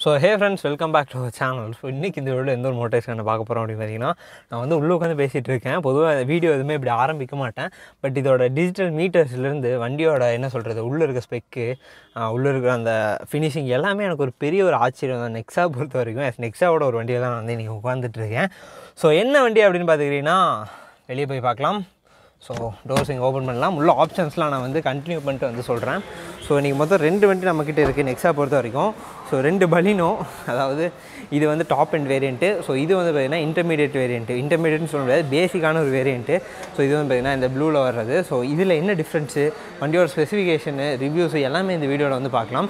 So hey friends welcome back to our channel so இன்றைக்கி இந்த video எந்த ஒரு மோட்டிவேஷன் பார்க்க போகிறோம் அப்படின்னு பார்த்தீங்கன்னா நான் வந்து உள்ளே உட்காந்து பேசிகிட்டு இருக்கேன் பொதுவாக வீடியோ எதுவுமே இப்படி ஆரம்பிக்க மாட்டேன் பட் இதோட டிஜிட்டல் மீட்டர்ஸ்லேருந்து வண்டியோட என்ன சொல்கிறது உள்ளே இருக்க ஸ்பெக்கு உள்ளே இருக்கிற அந்த ஃபினிஷிங் எல்லாமே எனக்கு ஒரு பெரிய ஒரு ஆச்சரியம் தான் நெக்ஸா பொறுத்த வரைக்கும் நெக்ஸாவோட ஒரு வண்டியில் தான் நான் வந்து இன்றைக்கி உட்காந்துட்டு இருக்கேன் ஸோ என்ன வண்டி அப்படின்னு பார்த்துக்கிட்டிங்கன்னா வெளியே போய் பார்க்கலாம் ஸோ டோர்ஸ் இங்கே ஓப்பன் பண்ணலாம் உள்ள ஆப்ஷன்ஸ்லாம் நான் வந்து கண்டினியூ பண்ணிட்டு வந்து சொல்கிறேன் ஸோ இன்றைக்கி மொத்தம் ரெண்டு வண்டி நம்மக்கிட்ட இருக்குது நெக்ஸா பொறுத்த வரைக்கும் ஸோ ரெண்டு பலினோ அதாவது இது வந்து டாப் அண்ட் வேரியண்ட்டு ஸோ இது வந்து பார்த்திங்கன்னா இன்டர்மீடியட் வேரியண்ட்டு இன்டர்மீடியட்னு சொல்ல முடியாது பேசிக்கான ஒரு வேரியண்ட்டு ஸோ இது வந்து பார்த்திங்கன்னா இந்த ப்ளூவில் வர்றது ஸோ இதில் என்ன டிஃப்ரென்ஸு வண்டியோட ஸ்பெசிஃபிகேஷனு ரிவ்யூஸ் எல்லாமே இந்த வீடியோவில் வந்து பார்க்கலாம்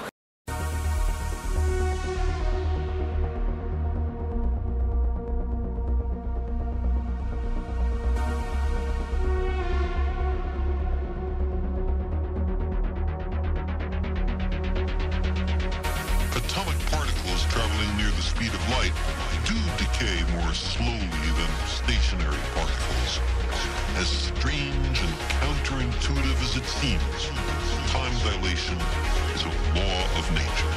Atomic particles traveling near the speed of light do decay more slowly than stationary particles. As strange and counterintuitive as it seems, time dilation is a law of nature.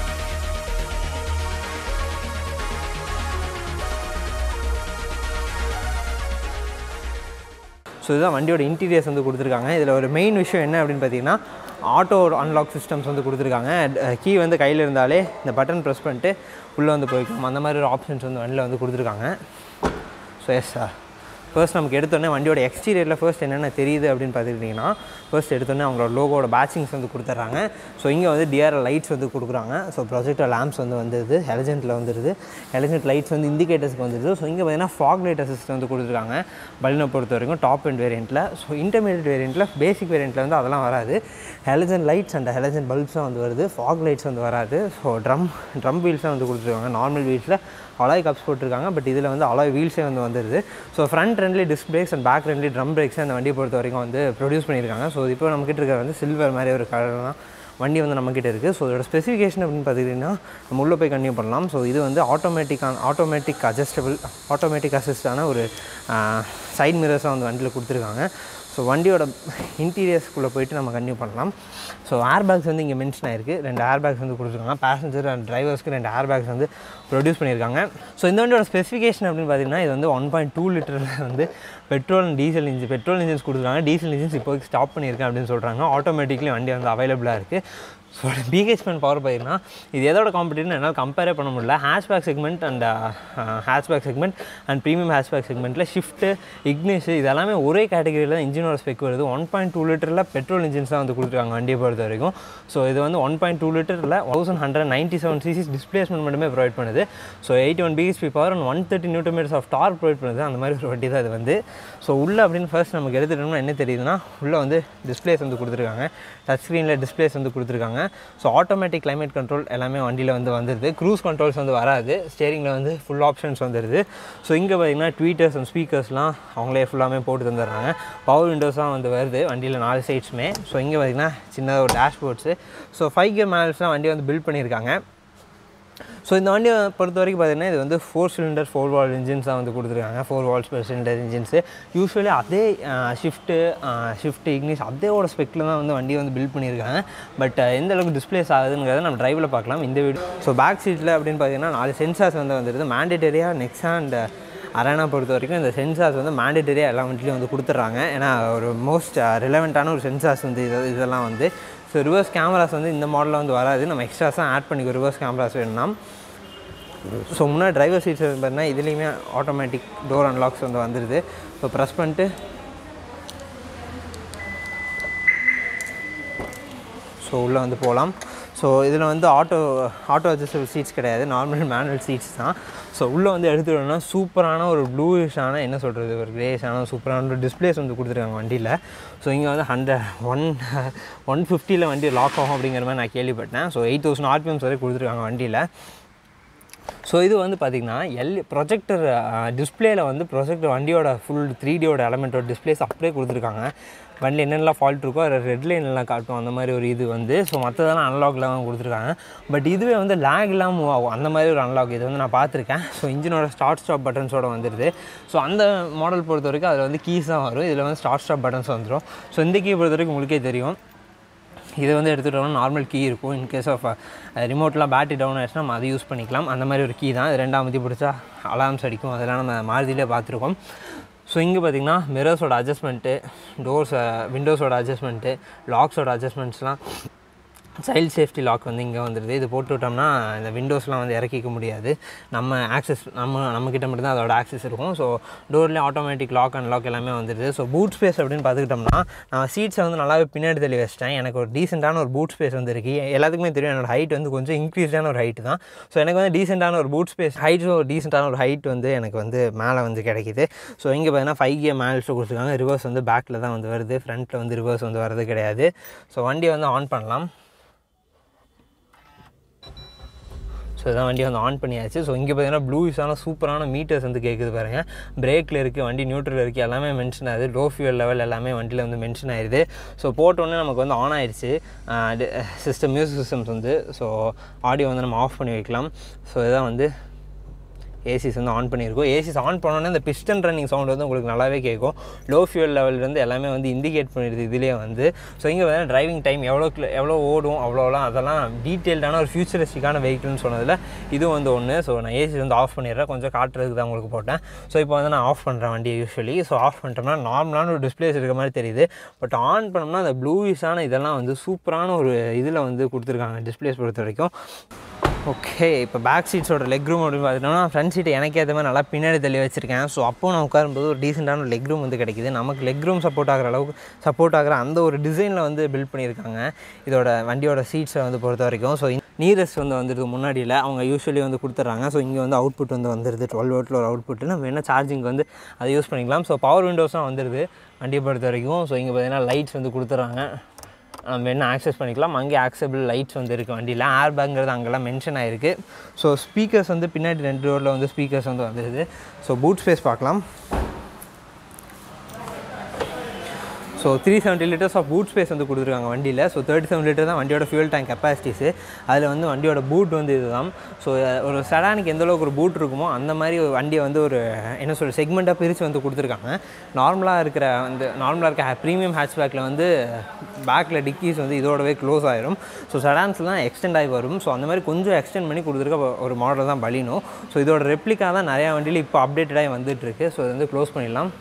So இதுதான் வண்டியோட interiors வந்து கொடுத்துருக்காங்க இதில் ஒரு main விஷயம் என்ன அப்படின்னு பார்த்தீங்கன்னா ஆட்டோ அன்லாக் சிஸ்டம்ஸ் வந்து கொடுத்துருக்காங்க கீ வந்து கையில் இருந்தாலே இந்த பட்டன் ப்ரெஸ் பண்ணிட்டு உள்ளே வந்து போய்க்கலாம் அந்த மாதிரி ஒரு ஆப்ஷன்ஸ் வந்து வண்டியில் வந்து கொடுத்துருக்காங்க ஸோ எஸ் சார் ஃபர்ஸ்ட் நமக்கு எடுத்தோடனே வண்டியோட எக்ஸ்டீரியரில் ஃபர்ஸ்ட் என்னென்ன தெரியுது அப்படின்னு பார்த்துக்கிட்டிங்கன்னா ஃபர்ஸ்ட் எடுத்தோடனே அவங்களோட லோகோட பேட்சிங்ஸ் வந்து கொடுத்துட்றாங்க ஸோ இங்கே வந்து டிஆர்எல் லைட்ஸ் வந்து கொடுக்குறாங்க ஸோ ப்ரொஜெக்டர் லேம்ப்ஸ் வந்து வந்துடுது எலஜென்ட்டில் வந்துடுது எலஜென்ட் லைட்ஸ் வந்து இண்டிகேட்டர்ஸ்க்கு வந்துடுது ஸோ இங்கே பார்த்தீங்கன்னா ஃபாக் லைட் அசிஸ்ட் வந்து கொடுத்துருக்காங்க பலினை பொறுத்த வரைக்கும் டாப் அண்ட் வேரியண்ட்டில் ஸோ இன்டர்மீடியட் வேரியண்ட்டில் பேசிக் வேரியண்ட்டில் வந்து அதெல்லாம் வராது ஹெலஜன் லைட்ஸ் அண்ட் ஹெலஜன் பல்ப்ஸும் வந்து வருது ஃபாக் லைட்ஸ் வந்து வராது ஸோ ட்ரம் ட்ரம் வீல்ஸாக வந்து கொடுத்துருக்காங்க நார்மல் வீல்ஸில் அலாய் கப்ஸ் போட்டிருக்காங்க பட் இதில் வந்து அலாய் வீல்ஸே வந்து வந்துடுது ஸோ ஃப்ரண்ட் ரெண்ட்லி டிஸ்க் பிரேக்ஸ் அண்ட் பேக் ரெண்ட்லி ட்ரம் பிரேக்ஸ் அந்த வண்டியை பொறுத்த வரைக்கும் வந்து ப்ரொடியூஸ் பண்ணியிருக்காங்க ஸோ இப்போ நம்மக்கிட்ட இருக்கிற வந்து சில்வர் மாதிரி ஒரு கலர் தான் வண்டி வந்து நம்மக்கிட்ட இருக்குது ஸோ இதோட ஸ்பெசிஃபிகேஷன் அப்படின்னு பார்த்துக்கிட்டிங்கன்னா நம்ம உள்ளே போய் கன்டினியூ பண்ணலாம் ஸோ இது வந்து ஆட்டோமேட்டிக்கான ஆட்டோமேட்டிக் அட்ஜஸ்டபிள் ஆட்டோமேட்டிக் அசிஸ்டான ஒரு சைட் மிரர்ஸாக வந்து வண்டியில் கொடுத்துருக்காங்க ஸோ வண்டியோட இன்டீரியர்ஸ்குள்ளே போயிட்டு நம்ம கன்டினியூ பண்ணலாம் ஸோ ஏர் பேக்ஸ் வந்து இங்கே மென்ஷன் ஆயிருக்கு ரெண்டு ஏர் பேக்ஸ் வந்து கொடுத்துருக்காங்க பேசஞ்சர் அண்ட் டிரைவர்ஸ்க்கு ரெண்டு ஏர் பேக்ஸ் வந்து ப்ரொடியூஸ் பண்ணியிருக்காங்க ஸோ இந்த வண்டியோட ஸ்பெசிஃபிகேஷன் அப்படின்னு பார்த்தீங்கன்னா இது வந்து ஒன் பாயிண்ட் டூ லிட்டரில் வந்து petrol and diesel engine petrol engines கொடுத்துருக்காங்க டீசல் இன்ஜின்ஸ் இப்போதைக்கு ஸ்டாப் பண்ணியிருக்கேன் அப்படின்னு சொல்கிறாங்க ஆட்டோமேட்டிக்லி வண்டி வந்து அவைலபிளாக இருக்குது ஸோ பிஹெச்மெண்ட் பவர் பயிர்னா இது எதோட காம்படிட்டிவ்னு என்னால் கம்பேரே பண்ண முடியல hatchback segment and hatchback segment and premium hatchback செக்மெண்ட்டில் ஷிஃப்ட்டு இக்னிஷ் இது எல்லாமே ஒரே கேட்டகரியில் தான் இன்ஜினோட ஸ்பெக் வருது ஒன் பாயிண்ட் டூ லிட்டரில் பெட்ரோல் இன்ஜின்ஸ் தான் வந்து கொடுத்துருக்காங்க வண்டியை பொறுத்த வரைக்கும் ஸோ இது வந்து ஒன் பாயிண்ட் டூ லிட்டரில் thousand hundred ninety seven CCs displacement மட்டுமே ப்ரொவைட் பண்ணுது so eighty one BHP power and one thirty newton meters of torque provide பண்ணுது அந்த மாதிரி ஒரு வண்டி தான் இது வந்து ஸோ உள்ளே அப்படின்னு ஃபர்ஸ்ட் நமக்கு எடுத்துட்டோம்னா என்ன தெரியுதுன்னா உள்ளே வந்து டிஸ்பிளேஸ் வந்து கொடுத்துருக்காங்க டச் ஸ்க்ரீனில் டிஸ்பிளேஸ் வந்து கொடுத்துருக்காங்க ஸோ ஆட்டோமேட்டிக் கிளைமேட் கண்ட்ரோல் எல்லாமே வண்டியில் வந்து வந்துடுது க்ரூஸ் கண்ட்ரோல்ஸ் வந்து வராது ஸ்டேரிங்கில் வந்து ஃபுல் ஆப்ஷன்ஸ் வந்துடுது ஸோ இங்கே பார்த்தீங்கன்னா ட்வீட்டர்ஸ் அண்ட் ஸ்பீக்கர்ஸ்லாம் அவங்களே ஃபுல்லாமே போட்டு தந்துடுறாங்க பவர் விண்டோஸ்லாம் வந்து வருது வண்டியில் நாலு சைட்ஸுமே ஸோ இங்கே பார்த்தீங்கன்னா சின்னதாக ஒரு டேஷ்போர்ட்ஸு ஸோ ஃபைவ் கியர் மேனல்ஸ்லாம் வண்டி வந்து பில்ட் பண்ணியிருக்காங்க ஸோ இந்த வண்டியை பொறுத்த வரைக்கும் பார்த்தீங்கன்னா இது வந்து ஃபோர் சிலிண்டர் ஃபோர் வால் இன்ஜின்ஸாக வந்து கொடுத்துருக்காங்க four valves per cylinder engines usually அதே ஷிஃப்ட்டு ஷிஃப்ட் இக்னிஸ் அதேவோட ஸ்பெக்கில் தான் வந்து வண்டியை வந்து பில்ட் பண்ணியிருக்காங்க பட் எந்த அளவுக்கு டிஸ்பிளேஸ் ஆகுதுங்கிறத நம்ம டிரைவில் பார்க்கலாம் இந்த வீடியோ ஸோ பேக் சீட்டில் அப்படின்னு பார்த்தீங்கன்னா நாலு சென்சார்ஸ் வந்து வந்துடுது மேண்டேட்டரியாக நெக்ஸா அண்ட் அரணா பொறுத்த வரைக்கும் இந்த சென்சார்ஸ் வந்து மேண்டேட்டரியாக எல்லா வண்டிலையும் வந்து கொடுத்துட்றாங்க ஏன்னா ஒரு மோஸ்ட் ரிலவெண்ட்டான ஒரு சென்சார்ஸ் வந்து இது இதெல்லாம் வந்து ஸோ ரிவர்ஸ் கேமராஸ் வந்து இந்த மாடலில் வந்து வராது நம்ம எக்ஸ்ட்ராஸ் தான் ஆட் பண்ணிக்கோ ரிவர்ஸ் கேமராஸ் வேணும்னா ஸோ முன்னாடி டிரைவர் சீட்ஸ் பார்த்தீங்கன்னா இதுலேயுமே ஆட்டோமேட்டிக் டோர் அன்லாக்ஸ் வந்து வந்துடுது ஸோ ப்ரெஸ் பண்ணிட்டு ஸோ உள்ளே வந்து போகலாம் ஸோ இதில் வந்து ஆட்டோ ஆட்டோ அட்ஜஸ்டபிள் சீட்ஸ் கிடையாது நார்மல் மேனுவல் சீட்ஸ் தான் ஸோ உள்ளே வந்து எடுத்துட்டோம்னா சூப்பரான ஒரு ப்ளூயிஷான என்ன சொல்கிறது ஒரு கிரேஷான சூப்பரான ஒரு டிஸ்பிளேஸ் வந்து கொடுத்துருக்காங்க வண்டியில் ஸோ இங்கே வந்து ஹண்ட்ரட் ஒன் ஒன் ஃபிஃப்டியில் வண்டி லாக் ஆகும் அப்படிங்கிற மாதிரி நான் கேள்விப்பட்டேன் ஸோ எயிட் தௌசண்ட் ஆர்பிஎம்ஸ் வரை கொடுத்துருக்காங்க வண்டியில் ஸோ இது வந்து பார்த்திங்கன்னா எல் ப்ரொஜெக்டர் டிஸ்பிளேயில் வந்து ப்ரொஜெக்டர் வண்டியோட ஃபுல் த்ரீ டியோட எலமெண்ட்டோட டிஸ்பிளேஸ் அப்படியே கொடுத்துருக்காங்க வண்டியில் என்னென்னலாம் ஃபால்ட் இருக்கோ அதை ரெட் லைன்லாம் காட்டும் அந்த மாதிரி ஒரு இது வந்து ஸோ மற்றதெல்லாம் அன்லாக்லாம் கொடுத்துருக்காங்க பட் இதுவே வந்து லேக் இல்லாமல் மூவ் ஆகும் அந்த மாதிரி ஒரு அன்லாக் இது வந்து நான் பார்த்துருக்கேன் ஸோ இன்ஜினோட ஸ்டார்ட் ஸ்டாப் பட்டன்ஸோட வந்துடுது ஸோ அந்த மாடல் பொறுத்த வரைக்கும் அதில் வந்து கீஸ் தான் வரும் இதில் வந்து ஸ்டார்ட் ஸ்டாப் பட்டன்ஸ் வந்துடும் ஸோ இந்த கீ பொறுத்த வரைக்கும் உங்களுக்கே தெரியும் இது வந்து எடுத்துகிட்டோம்னா நார்மல் கீ இருக்கும் இன்கேஸ் ஆஃப் ரிமோட்லாம் பேட்டரி டவுன் ஆயிடுச்சுன்னா நம்ம அதை யூஸ் பண்ணிக்கலாம் அந்த மாதிரி ஒரு கீ தான் இது ரெண்டாம் மதி பிடிச்சா அலார்ம்ஸ் அடிக்கும் அதெல்லாம் நம்ம மாருதியிலே பார்த்துருக்கோம் ஸோ இங்கே பார்த்தீங்கன்னா மிரர்ஸோட அட்ஜஸ்ட்மெண்ட்டு டோர்ஸ் விண்டோஸோட அட்ஜஸ்ட்மெண்ட்டு லாக்ஸோட அட்ஜஸ்ட்மெண்ட்ஸ்லாம் சைல்ட் சேஃப்டி லாக் வந்து இங்கே வந்துடுது இது போட்டு விட்டோம்னா இந்த விண்டோஸ்லாம் வந்து இறக்கிக்க முடியாது நம்ம ஆக்சஸ் நம்ம நம்மக்கிட்ட மட்டும்தான் அதோட ஆக்சஸ் இருக்கும் ஸோ டோர்லேயே ஆட்டோமேட்டிக் லாக் அண்ட் லாக் எல்லாமே வந்துடுது ஸோ பூட் ஸ்பேஸ் அப்படின்னு பார்த்துக்கிட்டோம்னா நான் சீட்ஸை வந்து நல்லாவே பின்னாடி தள்ளி வச்சிட்டேன் எனக்கு ஒரு டீசெண்டான ஒரு பூட் ஸ்பேஸ் வந்து இருக்கு எல்லாத்துக்குமே தெரியும் என்னோட ஹைட் வந்து கொஞ்சம் இன்க்ரீஸ்டான ஒரு ஹைட் தான் ஸோ எனக்கு வந்து டீசெண்டான ஒரு பூட் ஸ்பேஸ் ஹைட்ஸும் ஒரு டீசெண்டான ஒரு ஹைட் வந்து எனக்கு வந்து மேலே வந்து கிடைக்குது ஸோ இங்கே பார்த்தீங்கன்னா ஃபைவ் கே மேல்ஸ் கொடுத்துருக்காங்க ரிவர்ஸ் வந்து பேக்கில் தான் வந்து வருது ஃப்ரண்ட்டில் வந்து ரிவர்ஸ் வந்து வரது கிடையாது ஸோ வண்டியை வந்து ஆன் பண்ணலாம் ஸோ இதான் வண்டி வந்து ஆன் பண்ணியாச்சு ஸோ இங்கே பார்த்தீங்கன்னா ப்ளூஸான சூப்பரான மீட்டர்ஸ் வந்து கேட்குது பாருங்கள் பிரேக்கில் இருக்குது வண்டி நியூட்ரல் இருக்குது எல்லாமே மென்ஷன் ஆகுது லோ ஃபியூல் லெவல் எல்லாமே வண்டியில் வந்து மென்ஷன் ஆயிடுது ஸோ போட்டோன்னே நமக்கு வந்து ஆன் ஆயிடுச்சு சிஸ்டம் மியூசிக் சிஸ்டம்ஸ் வந்து ஸோ ஆடியோ வந்து நம்ம ஆஃப் பண்ணி வைக்கலாம் ஸோ இதான் வந்து ஏசிஸ் வந்து ஆன் பண்ணியிருக்கோம் ஏசிஸ் ஆன் பண்ணோன்னே இந்த பிஸ்டன் ரன்னிங் சவுண்ட் வந்து உங்களுக்கு நல்லாவே கேட்கும் லோ ஃபியூல் லெவல்லேருந்து எல்லாமே வந்து இண்டிகேட் பண்ணிடுது இதுலேயே வந்து ஸோ இங்கே வந்து டிரைவிங் டைம் எவ்வளோ கிலோ எவ்வளோ ஓடும் அவ்வளோலாம் அதெல்லாம் டீட்டெயில்டான ஒரு ஃபியூச்சரிஸ்டிக்கான வெஹிக்கிள்னு சொன்னதில் இதுவும் வந்து ஒன்று ஸோ நான் ஏசி வந்து ஆஃப் பண்ணிடுறேன் கொஞ்சம் காட்டுறதுக்கு தான் உங்களுக்கு போட்டேன் ஸோ இப்போ வந்து நான் ஆஃப் பண்ணுறேன் வண்டியை யூஸ்வலி ஸோ ஆஃப் பண்ணிட்டோம்னா நார்மலான ஒரு டிஸ்பிளேஸ் இருக்க மாதிரி தெரியுது பட் ஆன் பண்ணோம்னா அந்த ப்ளூயிஷான இதெல்லாம் வந்து சூப்பரான ஒரு இதில் வந்து கொடுத்துருக்காங்க டிஸ்பிளேஸ் பொறுத்த வரைக்கும் ஓகே இப்போ பேக் சீட்ஸோட லெக் ரூம் அப்படின்னு பார்த்துட்டோம்னா ஃப்ரண்ட் சீட்டை எனக்கு ஏற்ற மாதிரி நல்லா பின்னாடி தள்ளி வச்சிருக்கேன் ஸோ அப்போ நான் உட்காரும்போது ஒரு டீசெண்டான லெக் ரூம் வந்து கிடைக்குது நமக்கு லெக் ரூம் சப்போர்ட் ஆகிற அளவுக்கு சப்போர்ட் ஆகிற அந்த ஒரு டிசைனில் வந்து பில்ட் பண்ணியிருக்காங்க இதோட வண்டியோட சீட்ஸை வந்து பொறுத்த வரைக்கும் ஸோ நீரஸ்ட் வந்து வந்துடுது முன்னாடியில் அவங்க யூஸ்வலி வந்து கொடுத்துட்றாங்க ஸோ இங்கே வந்து அவுட்புட் வந்து வந்துடுது டுவெல் வோல்ட்டில் ஒரு அவுட்புட் நம்ம என்ன சார்ஜிங் வந்து அதை யூஸ் பண்ணிக்கலாம் ஸோ பவர் விண்டோஸும் வந்துடுது வண்டியை பொறுத்த வரைக்கும் ஸோ இங்கே பார்த்தீங்கன்னா லைட்ஸ் வந்து கொடுத்துட்றாங்க நம்ம என்ன ஆக்சஸ் பண்ணிக்கலாம் அங்கே ஆக்சபிள் லைட்ஸ் வந்து இருக்குது வண்டியில் ஏர் பேக்ங்கிறது அங்கெல்லாம் மென்ஷன் ஆகிருக்கு ஸோ ஸ்பீக்கர்ஸ் வந்து பின்னாடி ரெண்டு ரோடில் வந்து ஸ்பீக்கர்ஸ் வந்து வந்துடுது ஸோ பூட் ஸ்பேஸ் பார்க்கலாம் so three seventy litres of boot space வந்து கொடுத்துருக்காங்க வண்டியில் ஸோ தேர்ட்டி செவன் லிட்டர் தான் வண்டியோட ஃபியூல் டேங்க் கெப்பாசிட்டிஸு அதில் வந்து வண்டியோட பூட் வந்து இதுதான் ஸோ ஒரு செடானுக்கு எந்த அளவுக்கு ஒரு பூட் இருக்குமோ அந்த மாதிரி ஒரு வண்டியை வந்து ஒரு என்ன சொல்ற செக்மெண்ட்டாக பிரித்து வந்து கொடுத்துருக்காங்க நார்மலாக இருக்கிற அந்த நார்மலாக இருக்க ப்ரீமியம் ஹேட்ச்பேக்கில் வந்து பேக்கில் டிக்கீஸ் வந்து இதோடவே க்ளோஸ் ஆயிரும் ஸோ செடான்ஸ்லாம் எக்ஸ்டெண்ட் ஆகி வரும் ஸோ அந்த மாதிரி கொஞ்சம் எக்ஸ்டெண்ட் பண்ணி கொடுத்துருக்க ஒரு மாடல் தான் பலினோ ஸோ இதோட ரெப்ளிகா தான் நிறையா வண்டியில் இப்போ அப்டேட்டடாகி வந்துட்டுருக்கு ஸோ இது வந்து க்ளோஸ் பண்ணிடலாம்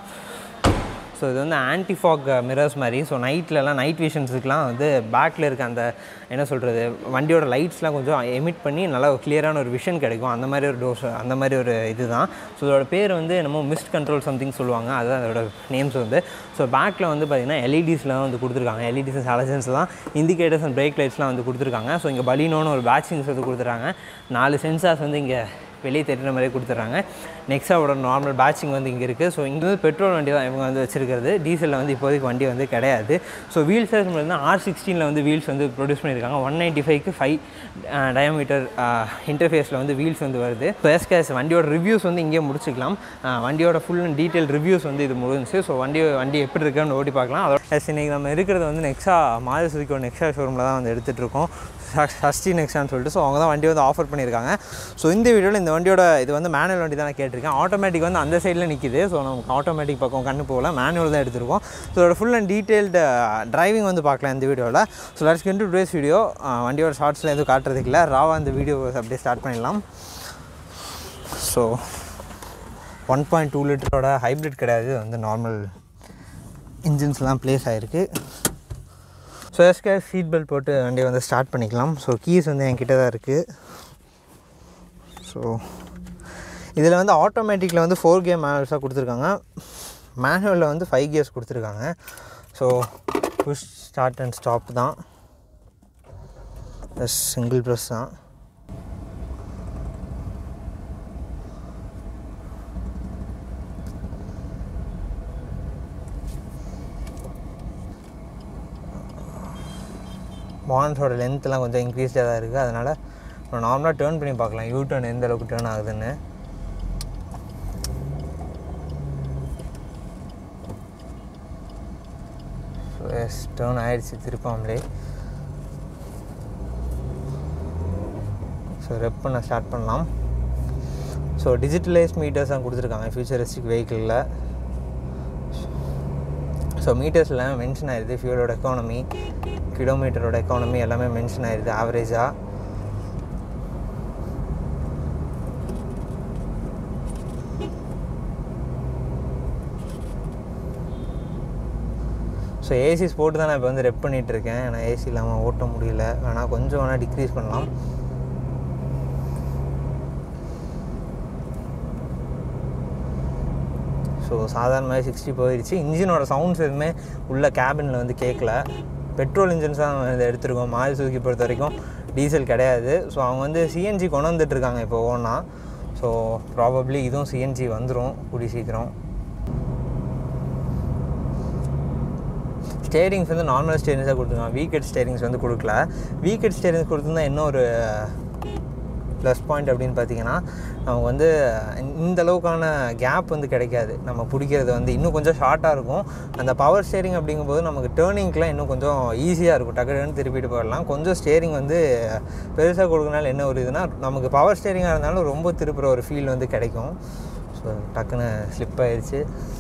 ஸோ இது வந்து ஆன்டிஃபாக் மிரர்ஸ் மாதிரி ஸோ நைட்லலாம் நைட் விஷன்ஸுக்குலாம் வந்து பேக்கில் இருக்க அந்த என்ன சொல்கிறது வண்டியோட லைட்ஸ்லாம் கொஞ்சம் எமிட் பண்ணி நல்லா கிளியரான ஒரு விஷன் கிடைக்கும் அந்த மாதிரி ஒரு டோஸ் அந்த மாதிரி ஒரு இது தான் ஸோ இதோட பேர் வந்து என்னமோ மிஸ்ட் கண்ட்ரோல் சம்திங் சொல்லுவாங்க அதுதான் அதோட நேம்ஸ் வந்து ஸோ பேக்கில் வந்து பார்த்திங்கன்னா எல்இடிஸ்லாம் வந்து கொடுத்துருக்காங்க எல்இடிஸ் ஹாலஜன்ஸ் தான் இண்டிகேட்டர்ஸ் அண்ட் பிரேக் லைட்ஸ்லாம் வந்து கொடுத்துருக்காங்க ஸோ இங்கே பலினோன்னு ஒரு பேட்சிங்ஸ் வந்து கொடுத்துருக்காங்க நாலு சென்சார்ஸ் வந்து இங்கே வெளியே தெரியுற மாதிரியே கொடுத்துட்றாங்க நெக்ஸாவோட நார்மல் பேட்சிங் வந்து இங்கே இருக்குது ஸோ இங்கே வந்து பெட்ரோல் வண்டி தான் இவங்க வந்து வச்சிருக்கிறது டீசலில் வந்து இப்போதைக்கு வண்டி வந்து கிடையாது ஸோ வீல் சைஸ் வந்து ஆர் சிக்ஸ்டீனில் வந்து வீல்ஸ் வந்து ப்ரொடியூஸ் பண்ணியிருக்காங்க ஒன் நைன்ட்டி ஃபைவ்க்கு ஃபைவ் டயமீட்டர் இன்டர்ஃபேஸில் வந்து வீல்ஸ் வந்து வருது ஸோ எஸ்கேஸ் வண்டியோட ரிவ்யூஸ் வந்து இங்கே முடிச்சுக்கலாம் ஆஹ் வண்டியோட ஃபுல் அண்ட் டீட்டெயில் ரிவ்யூஸ் வந்து இது முடிஞ்சுச்சு ஸோ வண்டி வண்டி எப்படி இருக்குன்னு ஓட்டி பார்க்கலாம் அதோட எஸ் இன்றைக்கி நம்ம இருக்கிறது வந்து நெக்ஸா மாத சுதிக்கோ நெக்ஸா ஷோரூமில் தான் வந்து எடுத்துகிட்டு இருக்கோம் சஷ்டி நெக்ஸான்னு சொல்லிட்டு ஸோ அவங்க தான் வண்டி வந்து ஆஃபர் பண்ணியிருக்காங்க ஸோ இந்த வீடியோவில் இந்த வண்டியோட இது வந்து மேனுவல் வண்டி தான் நான் கேட்டிருக்கேன் ஆட்டோமேட்டிக் வந்து அந்த சைடில் நிற்கிது ஸோ நமக்கு ஆட்டோமேட்டிக் பக்கம் கண்ணு போகல மேனுவல் தான் எடுத்திருக்கோம் ஸோ இதோட ஃபுல் அண்ட் டீட்டெயில்டு டிரைவிங் வந்து பார்க்கலாம் இந்த வீடியோவில் so let's get to today's video வண்டியோட ஷார்ட்ஸில் எதுவும் காட்டுறதுக்கு இல்லை ராவாக இந்த வீடியோ அப்படியே ஸ்டார்ட் பண்ணிடலாம் ஸோ ஒன் பாயிண்ட் டூ லிட்டரோட ஹைப்ரிட் கிடையாது இது வந்து நார்மல் இன்ஜின்ஸ்லாம் ப்ளேஸ் ஆகிருக்கு ஸோ எஸ்கே சீட் பெல்ட் போட்டு வண்டியை வந்து ஸ்டார்ட் பண்ணிக்கலாம் ஸோ கீஸ் வந்து என்கிட்ட தான் இருக்குது ஸோ இதில் வந்து ஆட்டோமேட்டிக்கில் வந்து ஃபோர் கியர் மேனுவல்ஸாக கொடுத்துருக்காங்க மேனுவலில் வந்து ஃபைவ் கியர்ஸ் கொடுத்துருக்காங்க so push start and stop தான் ப்ளஸ் சிங்கிள் ப்ரெஸ் தான் பான்ஸோட லென்த்லாம் கொஞ்சம் இன்க்ரீஸ்டாக தான் இருக்குது அதனால் நம்ம நார்மலாக டேர்ன் பண்ணி பார்க்கலாம் யூ டர்ன் எந்த அளவுக்கு டேர்ன் ஆகுதுன்னு ஸோ எஸ் டேர்ன் ஆயிடுச்சு திருப்பாமலே ஸோ ரெப் பண்ண ஸ்டார்ட் பண்ணலாம் ஸோ டிஜிட்டலைஸ் மீட்டர்ஸ் தான் கொடுத்துருக்காங்க ஃபியூச்சரிஸ்டிக் வெஹிக்கிளில் ஸோ மீட்டர்ஸில் மென்ஷன் ஆயிடுது ஃபியூலோட எக்கானமி கிலோமீட்டரோட எக்கானமி எல்லாமே மென்ஷன் ஆயிடுது ஆவரேஜாக ஸோ ஏசிஸ் போட்டு தான் நான் இப்போ வந்து ரெப் பண்ணிகிட்டு இருக்கேன் ஏன்னா ஏசி இல்லாமல் ஓட்ட முடியல வேணால் கொஞ்சம் வேணால் டிக்ரீஸ் பண்ணலாம் ஸோ சாதாரணமாக சிக்ஸ்டி போயிடுச்சு இன்ஜினோட சவுண்ட்ஸ் எதுவுமே உள்ள கேபினில் வந்து கேட்கல பெட்ரோல் இன்ஜின்ஸ் தான் நம்ம இதை எடுத்திருக்கோம் மாறி சுதுக்கி பொறுத்த வரைக்கும் டீசல் கிடையாது ஸோ அவங்க வந்து சிஎன்ஜி கொண்டு வந்துட்டு இருக்காங்க இப்போ ஓனா ஸோ ப்ராபப்ளி இதுவும் சிஎன்ஜி வந்துடும் கூடி சீக்கிரம் ஸ்டேரிங்ஸ் வந்து நார்மல் ஸ்டேரிங்ஸாக கொடுத்துருக்காங்க வீக்கெட் ஸ்டேரிங்ஸ் வந்து கொடுக்கல வீக்கெட் ஸ்டேரிங்ஸ் கொடுத்துருந்தா இன்னும் ஒரு ப்ளஸ் பாயிண்ட் அப்படின்னு பார்த்தீங்கன்னா நமக்கு வந்து இந்த அளவுக்கான கேப் வந்து கிடைக்காது நம்ம பிடிக்கிறது வந்து இன்னும் கொஞ்சம் ஷார்ட்டாக இருக்கும் அந்த பவர் ஸ்டேரிங் அப்படிங்கும்போது நமக்கு டேர்னிங்க்கெலாம் இன்னும் கொஞ்சம் ஈஸியாக இருக்கும் டக்கு டக்குன்னு திருப்பிட்டு போயிடலாம் கொஞ்சம் ஸ்டேரிங் வந்து பெருசாக கொடுக்கறனால என்ன ஒரு இதுனா நமக்கு பவர் ஸ்டேரிங்காக இருந்தாலும் ரொம்ப திருப்புற ஒரு ஃபீல் வந்து கிடைக்கும் ஸோ டக்குன்னு ஸ்லிப் ஆயிடுச்சு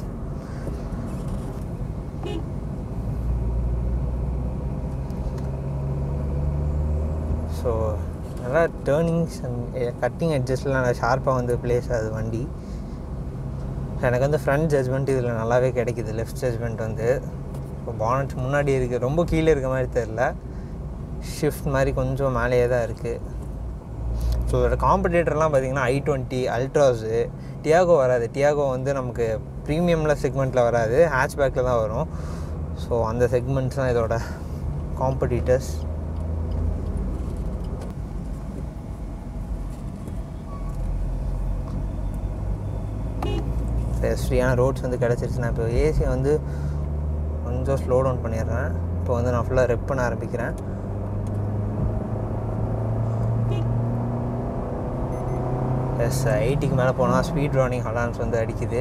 ஸோ நல்லா டேர்னிங்ஸ் அண்ட் கட்டிங் அட்ஜஸ்ட்லாம் நல்லா ஷார்ப்பாக வந்து பிளேஸ் ஆகுது வண்டி எனக்கு வந்து ஃப்ரண்ட் ஜட்ஜ்மெண்ட் இதில் நல்லாவே கிடைக்குது லெஃப்ட் ஜட்ஜ்மெண்ட் வந்து இப்போ பானட் முன்னாடி இருக்குது ரொம்ப கீழே இருக்க மாதிரி தெரில ஷிஃப்ட் மாதிரி கொஞ்சம் மேலேயே தான் இருக்குது ஸோ இதோட காம்படேட்டர்லாம் பார்த்தீங்கன்னா ஐ டுவெண்ட்டி அல்ட்ராஸு டியாகோ வராது டியாகோ வந்து நமக்கு ப்ரீமியமில் செக்மெண்ட்டில் வராது ஹேட்ச்பேக்கில் தான் வரும் ஸோ அந்த செக்மெண்ட்ஸ் தான் இதோட காம்படிட்டர்ஸ் ஃப்ரீயான ரோட்ஸ் வந்து கிடச்சிருச்சு நான் இப்போ ஏசி வந்து கொஞ்சம் ஸ்லோ டவுன் பண்ணிடுறேன் இப்போ வந்து நான் ஃபுல்லாக ரெப் பண்ண ஆரம்பிக்கிறேன் எஸ் எயிட்டிக்கு மேலே போனால் ஸ்பீட் ரன்னிங் அலார்ம்ஸ் வந்து அடிக்குது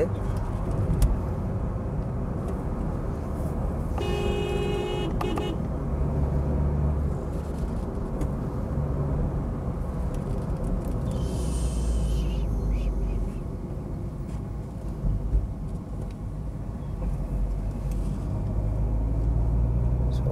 ஸோ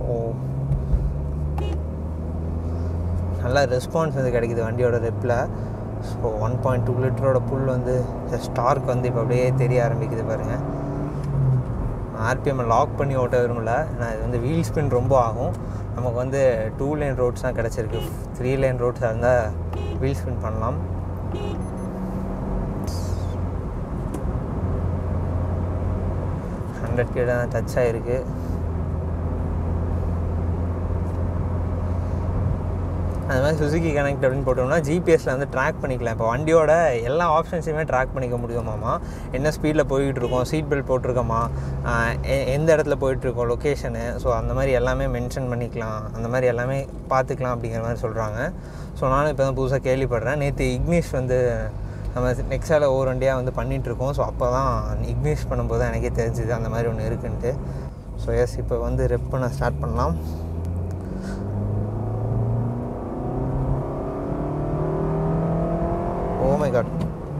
நல்ல ரெஸ்பான்ஸ் வந்து கிடைக்குது வண்டியோட ரெப்பில் ஸோ ஒன் பாயிண்ட் டூ லிட்டரோட புல் வந்து ஸ்டார்க் வந்து இப்போ அப்படியே தெரிய ஆரம்பிக்குது பாருங்கள் ஆர்பிஎம் லாக் பண்ணி ஓட்ட விரும்பல ஏன்னா இது வந்து வீல் ஸ்பின் ரொம்ப ஆகும் நமக்கு வந்து டூ லைன் ரோட்ஸ் தான் கிடச்சிருக்கு த்ரீ லைன் ரோட்ஸாக இருந்தால் வீல் ஸ்பின் பண்ணலாம் ஹண்ட்ரட் கீழே தான் டச் ஆகிருக்கு அது மாதிரி சுசுகி கனெக்ட் அப்படின்னு போட்டோம்னா ஜிபிஎஸ்ல வந்து ட்ராக் பண்ணிக்கலாம் இப்போ வண்டியோட எல்லா ஆப்ஷன்ஸையுமே ட்ராக் பண்ணிக்க முடியுமாமா என்ன ஸ்பீடில் போய்கிட்டு இருக்கோம் சீட் பெல்ட் போட்டிருக்கோமா ஆஹ் எ- எந்த இடத்துல போயிட்டுருக்கோம் லொக்கேஷனு ஸோ அந்த மாதிரி எல்லாமே மென்ஷன் பண்ணிக்கலாம் அந்த மாதிரி எல்லாமே பார்த்துக்கலாம் அப்படிங்கிற மாதிரி சொல்கிறாங்க ஸோ நானும் இப்போ தான் புதுசாக கேள்விப்படுறேன் நேற்று இக்னிஷ் வந்து நம்ம நெக்ஸாவில் ஒவ்வொரு வண்டியாக வந்து பண்ணிகிட்ருக்கோம் ஸோ அப்போ தான் இக்னிஷ் பண்ணும்போது தான் எனக்கே தெரிஞ்சுது அந்த மாதிரி ஒன்று இருக்குன்ட்டு ஸோ எஸ் இப்போ வந்து ரெப் பண்ண ஸ்டார்ட் பண்ணலாம் oh my god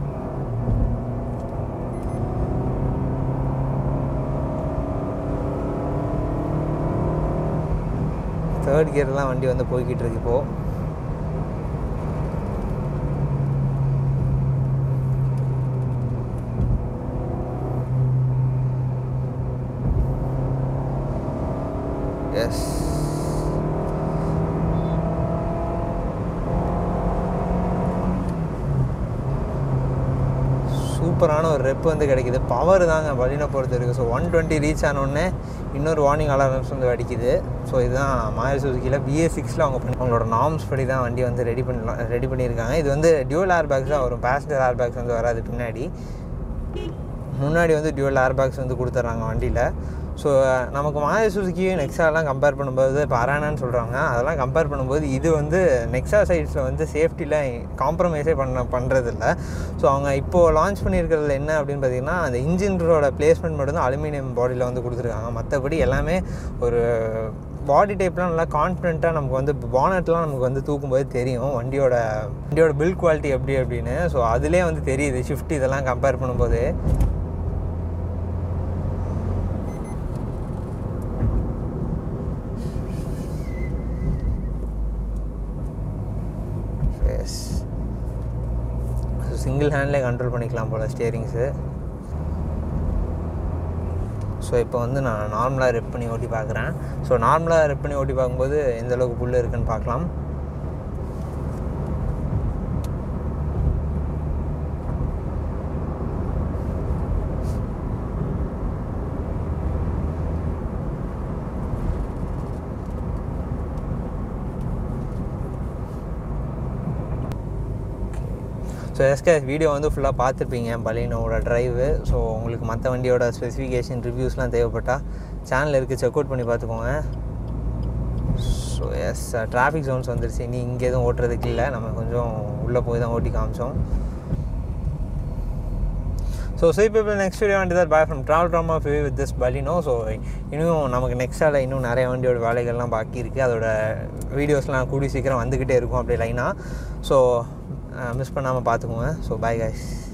third gear தான் வண்டி வந்து போய்கிட்டு இருக்கு இப்போ எஸ் சூப்பரான ஒரு ரெப் வந்து கிடைக்குது பவர் தாங்க பலினை பொறுத்து இருக்குது ஸோ ஒன் டுவெண்ட்டி ரீச் ஆனோடனே இன்னொரு வார்னிங் அலாரம்ஸ் வந்து அடிக்குது ஸோ இதுதான் மாயர் சுசுக்கியில் பிஏ சிக்ஸில் அவங்க பண்ணி அவங்களோட நார்ம்ஸ் படி தான் வண்டி வந்து ரெடி பண்ணலாம் ரெடி பண்ணியிருக்காங்க இது வந்து டியூவல் ஏர் பேக்ஸ் தான் வரும் பேசஞ்சர் ஏர் பேக்ஸ் வந்து வராது பின்னாடி முன்னாடி வந்து டியூவல் ஏர் பேக்ஸ் வந்து கொடுத்துட்றாங்க வண்டியில் ஸோ நமக்கு மாய சுசுக்கியும் நெக்ஸாலாம் கம்பேர் பண்ணும்போது இப்போ அரானான்னு சொல்கிறாங்க அதெல்லாம் கம்பேர் பண்ணும்போது இது வந்து நெக்ஸா சைட்ஸில் வந்து சேஃப்டியில் காம்ப்ரமைஸே பண்ண பண்ணுறதில்ல ஸோ அவங்க இப்போது லான்ச் பண்ணியிருக்கிறதுல என்ன அப்படின்னு பார்த்தீங்கன்னா அந்த இன்ஜினோட பிளேஸ்மெண்ட் மட்டும் தான் அலுமினியம் பாடியில் வந்து கொடுத்துருக்காங்க மற்றபடி எல்லாமே ஒரு பாடி டைப்லாம் நல்லா கான்ஃபிடென்ட்டாக நமக்கு வந்து பானட்லாம் நமக்கு வந்து தூக்கும்போது தெரியும் வண்டியோட வண்டியோட பில்ட் குவாலிட்டி எப்படி அப்படின்னு ஸோ அதிலே வந்து தெரியுது ஷிஃப்ட் இதெல்லாம் கம்பேர் பண்ணும்போது சிங்கிள் ஹேண்ட்லேயே கண்ட்ரோல் பண்ணிக்கலாம் போல் ஸ்டியரிங்ஸு ஸோ இப்போ வந்து நான் நார்மலாக ரெப் பண்ணி ஓட்டி பார்க்குறேன் ஸோ நார்மலாக ரெப் பண்ணி ஓட்டி பார்க்கும்போது எந்த அளவுக்கு புல் இருக்குன்னு பார்க்கலாம் ஸோ எஸ்கே வீடியோ வந்து ஃபுல்லாக பார்த்துருப்பீங்க பலினோட ட்ரைவு ஸோ உங்களுக்கு மற்ற வண்டியோட ஸ்பெசிஃபிகேஷன் ரிவ்யூஸ்லாம் தேவைப்பட்டால் சேனல் இருக்குது செக் அவுட் பண்ணி பார்த்துக்கோங்க ஸோ எஸ் டிராஃபிக் ஜோன்ஸ் வந்துருச்சு இனி இங்கே எதுவும் ஓட்டுறதுக்கு இல்லை நம்ம கொஞ்சம் உள்ளே போய் தான் ஓட்டி காமிச்சோம் ஸோ ஸோ இப்போ நெக்ஸ்ட் வீடியோ வண்டி தான் பாய் ஃப்ரம் ட்ராவல் ட்ராமா ஃபிவி வித் திஸ் பலினோ ஸோ இன்னும் நமக்கு நெக்ஸ்ட்டால் இன்னும் நிறைய வண்டியோட வேலைகள்லாம் பாக்கி இருக்குது அதோட வீடியோஸ்லாம் கூடி சீக்கிரம் வந்துக்கிட்டே இருக்கும் அப்படியே லைனாக ஸோ மிஸ் பண்ணாமல் பார்த்துக்கோங்க ஸோ பாய் guys